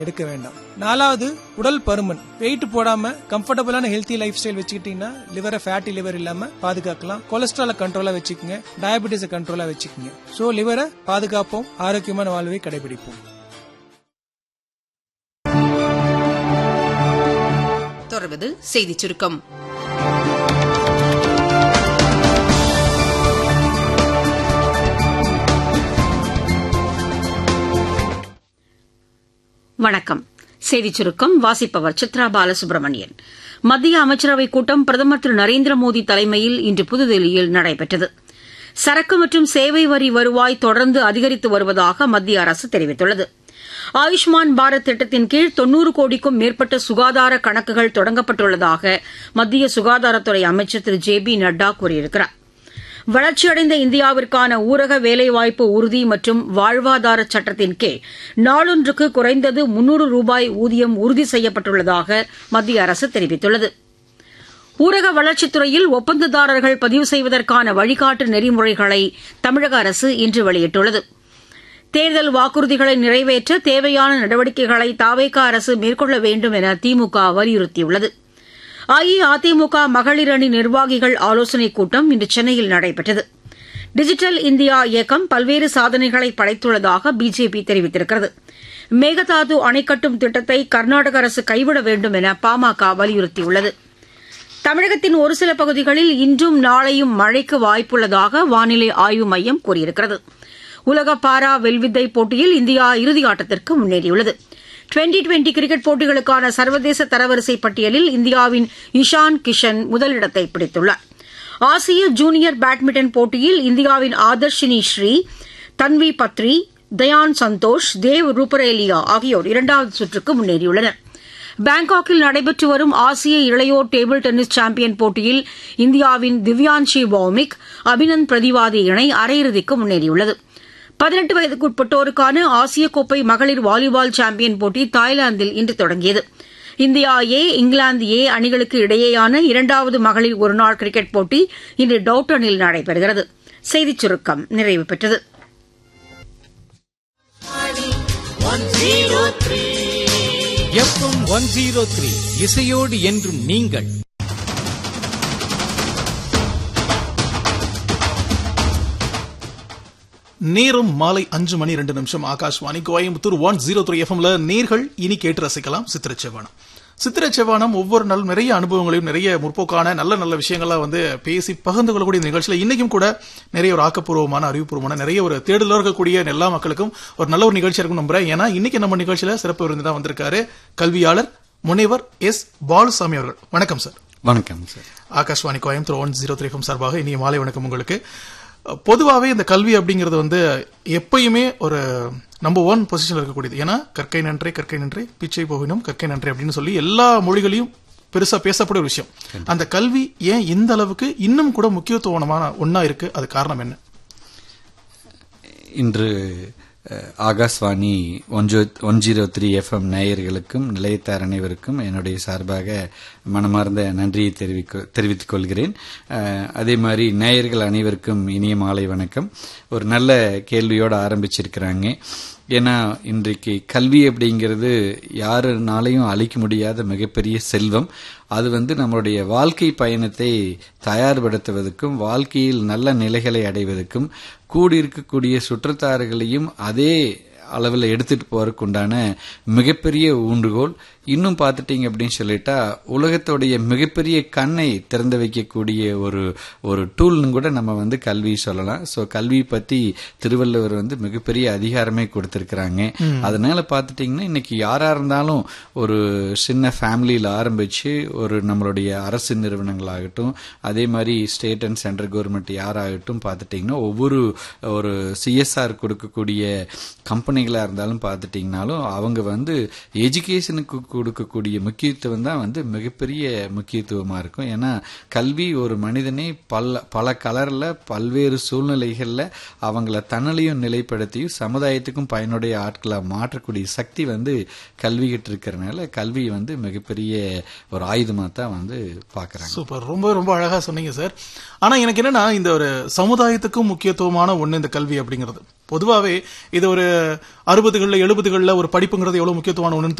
எடுக்க வேண்டாம் நாலாவது உடல் பருமன் வெயிட் போடாம கம்ஃபர்டபுளான ஹெல்த்தி லைஃப் ஸ்டைல் வச்சுக்கிட்டீங்கன்னா லிவரை ஃபேட்டி லிவர் இல்லாம பாதுகாக்கலாம் கொலஸ்ட்ரால கண்ட்ரோலா வச்சுக்கோங்க டயபெட்டிஸை கண்ட்ரோலா வச்சுக்கோங்க சோ லிவரை பாதுகாப்போம் ஆரோக்கியமான வாழ்வை கடைபிடிப்போம் தொடர்வது செய்திச் சுருக்கம் வணக்கம் செய்திச் சுருக்கம் வாசிப்பவர் சித்ரா பாலசுப்ரமணியன் மத்திய அமைச்சரவைக் கூட்டம் பிரதமர் திரு நரேந்திர மோடி தலைமையில் இன்று புதுதில்லியில் நடைபெற்றது சரக்கு மற்றும் சேவை வரி வருவாய் தொடர்ந்து அதிகரித்து வருவதாக மத்திய அரசு தெரிவித்துள்ளது ஆயுஷ்மான் பாரத் திட்டத்தின் கீழ் தொன்னூறு கோடிக்கும் மேற்பட்ட சுகாதார கணக்குகள் தொடங்கப்பட்டுள்ளதாக மத்திய சுகாதாரத்துறை அமைச்சர் திரு ஜே பி நட்டா கூறியிருக்கிறார் வளர்ச்சியடைந்த இந்தியாவிற்கான ஊரக வேலைவாய்ப்பு உறுதி மற்றும் வாழ்வாதார சட்டத்தின் கீழ் நாளொன்றுக்கு குறைந்தது முன்னூறு ரூபாய் ஊதியம் உறுதி செய்யப்பட்டுள்ளதாக மத்திய அரசு தெரிவித்துள்ளது ஊரக வளர்ச்சித்துறையில் ஒப்பந்ததாரர்கள் பதிவு செய்வதற்கான வழிகாட்டு நெறிமுறைகளை தமிழக அரசு இன்று வெளியிட்டுள்ளது தேர்தல் வாக்குறுதிகளை நிறைவேற்ற தேவையான நடவடிக்கைகளை தாவேக அரசு மேற்கொள்ள வேண்டும் என திமுக வலியுறுத்தியுள்ளது அஇஅதிமுக மகளிர் அணி நிர்வாகிகள் ஆலோசனைக் கூட்டம் இன்று சென்னையில் நடைபெற்றது டிஜிட்டல் இந்தியா இயக்கம் பல்வேறு சாதனைகளை படைத்துள்ளதாக பிஜேபி தெரிவித்திருக்கிறது மேகதாது அணை கட்டும் திட்டத்தை கர்நாடக அரசு கைவிட வேண்டும் என பாமக வலியுறுத்தியுள்ளது தமிழகத்தின் ஒரு சில பகுதிகளில் இன்றும் நாளையும் மழைக்கு வாய்ப்புள்ளதாக வானிலை ஆய்வு மையம் கூறியிருக்கிறது உலக பாரா வெல்வித்தை போட்டியில் இந்தியா இறுதி ஆட்டத்திற்கு முன்னேறியுள்ளது டுவெண்டி டுவெண்டி கிரிக்கெட் போட்டிகளுக்கான சர்வதேச தரவரிசை பட்டியலில் இந்தியாவின் இஷான் கிஷன் முதலிடத்தை பிடித்துள்ளார் ஆசிய ஜூனியர் பேட்மிண்டன் போட்டியில் இந்தியாவின் ஆதர்ஷினி ஸ்ரீ தன்வி பத்ரி தயான் சந்தோஷ் தேவ் ரூபரேலியா ஆகியோர் இரண்டாவது சுற்றுக்கு முன்னேறியுள்ளனர் பாங்காக்கில் நடைபெற்று வரும் ஆசிய இளையோர் டேபிள் டென்னிஸ் சாம்பியன் போட்டியில் இந்தியாவின் திவ்யான்ஷி பௌமிக் அபினந்த் பிரதிவாதி இணை அரையிறுதிக்கு முன்னேறியுள்ளது பதினெட்டு வயதுக்குட்பட்டோருக்கான ஆசிய கோப்பை மகளிர் வாலிபால் சாம்பியன் போட்டி தாய்லாந்தில் இன்று தொடங்கியது இந்தியா ஏ இங்கிலாந்து ஏ அணிகளுக்கு இடையேயான இரண்டாவது மகளிர் ஒருநாள் கிரிக்கெட் போட்டி இன்று டவுட்டனில் நடைபெறுகிறது செய்திச் சுருக்கம் நிறைவு பெற்றது எஃப்எம் ஒன் ஜீரோ த்ரீ இசையோடு என்றும் நீங்கள் நேரம் மாலை அஞ்சு மணி ரெண்டு நிமிஷம் Akashvani Coimbatore one zero three எஃப்எம்ல நேர்கள் இனி கேட்டு ரசிக்கலாம் சித்திரச்செவ்வானம் சித்திரச்செவ்வானம் ஒவ்வொரு நாள் நிறைய அனுபவங்களையும் நிறைய முற்போக்கான நல்ல நல்ல விஷயங்களா வந்து பேசி பகிர்ந்து கொள்ளக்கூடிய நிகழ்ச்சியில இன்னைக்கும் கூட நிறைய ஒரு ஆக்கப்பூர்வமான அறிவுபூர்வமான நிறைய ஒரு தேடல இருக்கக்கூடிய எல்லா மக்களுக்கும் ஒரு நல்ல ஒரு நிகழ்ச்சியா இருக்கும் நம்புறேன் ஏன்னா இன்னைக்கு நம்ம நிகழ்ச்சியில சிறப்பு விருந்தினா வந்திருக்காரு கல்வியாளர் முனைவர் எஸ் பாலுசாமி அவர்கள் வணக்கம் சார் வணக்கம் sir Akashvani Coimbatore one zero three FM சார்பாக இனிய மாலை வணக்கம் உங்களுக்கு பொதுவாகவே இந்த கல்வி அப்படிங்கிறது வந்து எப்பயுமே ஒரு நம்பர் ஒன் பொசிஷன்ல இருக்கக்கூடியது ஏன்னா கற்கை நன்றே கற்கை நன்றே பிச்சை போகினும் கற்கை நன்றே அப்படின்னு சொல்லி எல்லா மொழிகளையும் பெருசா பேசப்படும் விஷயம் அந்த கல்வி ஏன் இந்த அளவுக்கு இன்னும் கூட முக்கியத்துவமான ஒன்னா இருக்கு அது காரணம் என்ன இன்று அஹ், Akashvani one zero three FM நேயர்களுக்கும் நிலையத்தார் அனைவருக்கும் என்னுடைய சார்பாக மனமார்ந்த நன்றியை தெரிவிக்க தெரிவித்துக் கொள்கிறேன் அஹ், அதே மாதிரி நேயர்கள் அனைவருக்கும் இனிய மாலை வணக்கம் ஒரு நல்ல கேள்வியோடு ஆரம்பிச்சிருக்கிறாங்க ஏன்னா இன்றைக்கு கல்வி அப்படிங்கிறது யாருனாலையும் அழிக்க முடியாத மிகப்பெரிய செல்வம் அது வந்து நம்மளுடைய வாழ்க்கை பயணத்தை தயார்படுத்துவதற்கும் வாழ்க்கையில் நல்ல நிலைகளை அடைவதற்கும் கூடியிருக்கக்கூடிய சுற்றத்தார்களையும் அதே அளவில் எடுத்துட்டு போறதுக்கு உண்டான மிகப்பெரிய ஊன்றுகோல் இன்னும் பார்த்துட்டீங்க அப்படின்னு சொல்லிட்டா உலகத்தோடைய மிகப்பெரிய கண்ணை திறந்து வைக்கக்கூடிய ஒரு ஒரு டூல்னு கூட நம்ம வந்து கல்வி சொல்லலாம் ஸோ கல்வி பத்தி திருவள்ளுவர் வந்து மிகப்பெரிய அதிகாரமே கொடுத்திருக்கிறாங்க அதனால பார்த்துட்டீங்கன்னா இன்னைக்கு யாரா இருந்தாலும் ஒரு சின்ன ஃபேமிலியில் ஆரம்பிச்சு ஒரு நம்மளுடைய அரசு நிறுவனங்களாகட்டும் அதே மாதிரி ஸ்டேட் அண்ட் சென்ட்ரல் கவர்மெண்ட் யாராகட்டும் பார்த்துட்டீங்கன்னா ஒவ்வொரு ஒரு சிஎஸ்ஆர் கொடுக்கக்கூடிய கம்பெனிகளாக இருந்தாலும் பார்த்துட்டிங்கனாலும் அவங்க வந்து எஜுகேஷனுக்கு கொடுக்கக்கூடிய முக்கியத்துவம் தான் வந்து மிகப்பெரிய முக்கியத்துவமாக இருக்கும் ஏன்னா கல்வி ஒரு மனிதனை பல பல கலரில் பல்வேறு சூழ்நிலைகளில் அவங்கள தன்னலையும் நிலைப்படுத்தியும் சமுதாயத்துக்கும் பயனுடைய ஆட்களாக மாற்றக்கூடிய சக்தி வந்து கல்விகிட்டு இருக்கிறனால கல்வி வந்து மிகப்பெரிய ஒரு ஆயுதமாக தான் வந்து பார்க்குறாங்க சூப்பர் ரொம்ப ரொம்ப அழகா சொன்னீங்க சார் ஆனா எனக்கு என்னன்னா இந்த ஒரு சமுதாயத்துக்கும் முக்கியத்துவமான ஒண்ணு இந்த கல்வி அப்படிங்கிறது பொதுவாவே இது ஒரு அறுபதுகள்ல எழுபதுகள்ல ஒரு படிப்புங்கிறது எவ்வளவு முக்கியத்துவமான ஒண்ணுன்னு